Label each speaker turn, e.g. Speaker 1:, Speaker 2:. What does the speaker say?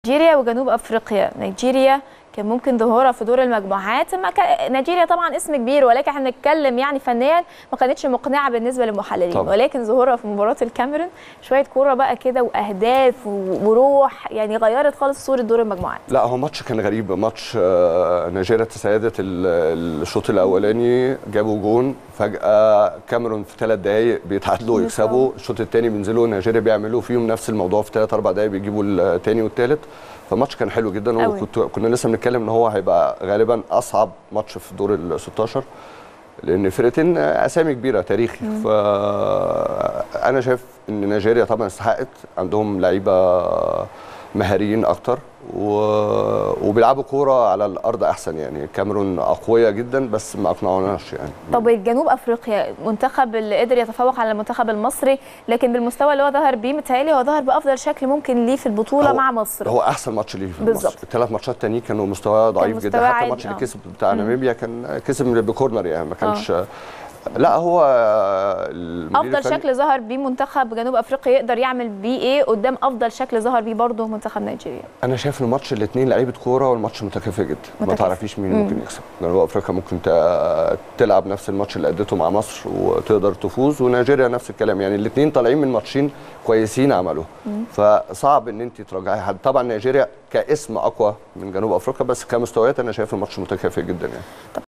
Speaker 1: نيجيريا وجنوب افريقيا نيجيريا كان ممكن ظهورها في دور المجموعات ما كان نيجيريا طبعا اسم كبير ولكن احنا بنتكلم يعني فنيا ما كانتش مقنعه بالنسبه للمحللين
Speaker 2: طبعا.
Speaker 1: ولكن ظهورها في مباراه الكاميرون شويه كوره بقى كده واهداف وروح يعني غيرت خالص صوره دور المجموعات
Speaker 2: لا هو ماتش كان غريب ماتش آه، نيجيريا تسيدت ال- الشوط الاولاني جابوا جون فجاه كاميرون في ثلاث دقائق بيتعادلوا ويكسبوا الشوط الثاني بينزلوا نيجيريا بيعملوا فيهم نفس الموضوع في ثلاث اربع دقائق بيجيبوا الثاني والثالث فالماتش كان حلو جدا
Speaker 1: أوي.
Speaker 2: وكنت كنا لسه بنتكلم ان هو هيبقى غالبا اصعب ماتش في دور ال 16 لان فرقتين اسامي كبيره تاريخي فانا شايف ان نيجيريا طبعا استحقت عندهم لعيبه مهاريين اكتر و... وبيلعبوا كوره على الارض احسن يعني الكاميرون اقوياء جدا بس ما اقنعوناش يعني
Speaker 1: طب جنوب افريقيا منتخب اللي قدر يتفوق على المنتخب المصري لكن بالمستوى اللي هو ظهر بيه متهيألي هو ظهر بافضل شكل ممكن ليه في البطوله
Speaker 2: هو-
Speaker 1: مع مصر
Speaker 2: هو احسن ماتش ليه في
Speaker 1: بالظبط.
Speaker 2: مصر الثلاث ماتشات التانيين كانوا مستواه ضعيف
Speaker 1: مستواه
Speaker 2: جدا حتى
Speaker 1: عادي،
Speaker 2: الماتش اللي
Speaker 1: آه.
Speaker 2: كسب بتاع ناميبيا كان كسب بكورنر يعني ما كانش لا هو المدير
Speaker 1: افضل
Speaker 2: الفني-
Speaker 1: شكل ظهر بيه منتخب جنوب افريقيا يقدر يعمل بيه ايه قدام افضل شكل ظهر بيه برضه منتخب نيجيريا
Speaker 2: انا شايف ان الماتش الاثنين لعيبه كوره والماتش متكافئ جدا ما
Speaker 1: متكافئ.
Speaker 2: تعرفيش مين ممكن يكسب جنوب افريقيا ممكن ت- تلعب نفس الماتش اللي اديته مع مصر وتقدر تفوز ونيجيريا نفس الكلام يعني الاثنين طالعين من ماتشين كويسين عملوه فصعب ان انت تراجعي حد طبعا نيجيريا كاسم اقوى من جنوب افريقيا بس كمستويات انا شايف الماتش متكافئ جدا يعني